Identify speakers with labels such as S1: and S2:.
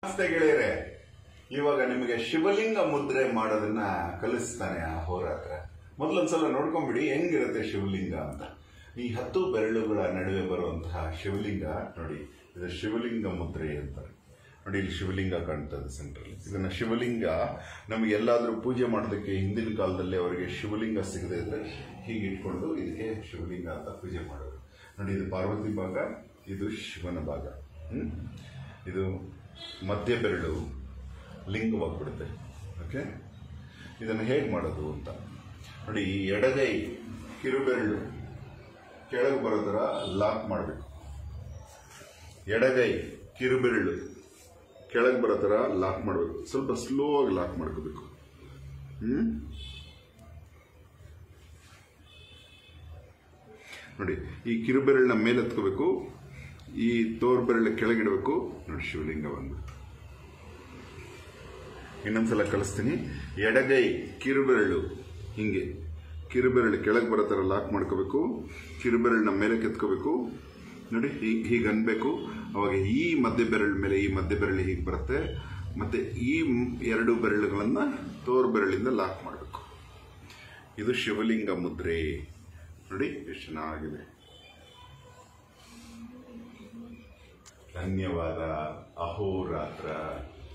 S1: ನಮಸ್ತೆ ಗೆಳೆಯರೆ ಇವಾಗ ನಿಮಗೆ ಶಿವಲಿಂಗ ಮುದ್ರೆ ಮಾಡೋದನ್ನ ಕಲಿಸ್ತಾನೆ ಆ ಹೋರಾತ್ರ ಮೊದಲೊಂದ್ಸಲ ನೋಡ್ಕೊಂಬಿಡಿ ಹೆಂಗಿರುತ್ತೆ ಶಿವಲಿಂಗ ಅಂತ ಈ ಹತ್ತು ಬೆರಳುಗಳ ನಡುವೆ ಬರುವಂತಹ ಶಿವಲಿಂಗ ನೋಡಿ ಇದು ಶಿವಲಿಂಗ ಮುದ್ರೆ ಅಂತಾರೆ ನೋಡಿ ಇಲ್ಲಿ ಶಿವಲಿಂಗ ಕಾಣ್ತದೆ ಸೆಂಟ್ರಲ್ಲಿ ಇದನ್ನ ಶಿವಲಿಂಗ ನಮಗೆ ಎಲ್ಲಾದ್ರೂ ಪೂಜೆ ಮಾಡೋದಕ್ಕೆ ಹಿಂದಿನ ಕಾಲದಲ್ಲಿ ಅವರಿಗೆ ಶಿವಲಿಂಗ ಸಿಗದೆ ಇದ್ರೆ ಹೀಗೆ ಇಟ್ಕೊಂಡು ಇದಕ್ಕೆ ಶಿವಲಿಂಗ ಅಂತ ಪೂಜೆ ಮಾಡೋರು ನೋಡಿ ಇದು ಪಾರ್ವತಿ ಭಾಗ ಇದು ಶಿವನ ಭಾಗ ಹ್ಮ್? ಇದು ಮಧ್ಯ ಬೆರಳು ಲಿಂಗವಾಗ್ಬಿಡುತ್ತೆ ಓಕೆ ಇದನ್ನು ಹೇಗೆ ಮಾಡೋದು ಅಂತ ನೋಡಿ ಈ ಎಡಗೈ ಕಿರುಬೆರಳು ಕೆಳಗೆ ಬರೋ ಥರ ಲಾಕ್ ಮಾಡಬೇಕು ಎಡಗೈ ಕಿರುಬೆರಳು ಕೆಳಗೆ ಬರೋ ಥರ ಲಾಕ್ ಮಾಡಬೇಕು ಸ್ವಲ್ಪ ಸ್ಲೋ ಆಗಿ ಲಾಕ್ ಮಾಡ್ಕೋಬೇಕು ಹ್ಮ್ ನೋಡಿ ಈ ಕಿರುಬೆರಳನ್ನ ಮೇಲೆ ಎತ್ಕೋಬೇಕು ಈ ತೋರ್ ಬೆರಳ ಕೆಳಗಿಡಬೇಕು ನೋಡಿ ಶಿವಲಿಂಗ ಬಂದು ಇನ್ನೊಂದ್ಸಲ ಕಲಿಸ್ತೀನಿ ಎಡಗೈ ಕಿರುಬೆರಳು ಹಿಂಗೆ ಕಿರುಬೆರಳು ಕೆಳಗೆ ಬರೋ ಥರ ಲಾಕ್ ಮಾಡ್ಕೋಬೇಕು ಕಿರುಬೆರಳನ್ನ ಮೇಲೆ ಕೆತ್ಕೋಬೇಕು ನೋಡಿ ಹೀಗೆ ಹೀಗೆ ಅನ್ಬೇಕು ಅವಾಗ ಈ ಮಧ್ಯ ಬೆರಳ ಮೇಲೆ ಈ ಮಧ್ಯ ಬೆರಳು ಹೀಗೆ ಬರುತ್ತೆ ಮತ್ತೆ ಈ ಮ್- ಎರಡು ಬೆರಳುಗಳನ್ನ ತೋರ್ ಬೆರಳಿಂದ ಲಾಕ್ ಮಾಡಬೇಕು ಇದು ಶಿವಲಿಂಗ ಮುದ್ರೆ ನೋಡಿ ಎಷ್ಟು ಚೆನ್ನಾಗಿದೆ ಧನ್ಯವಾದ ಅಹೋರಾತ್ರ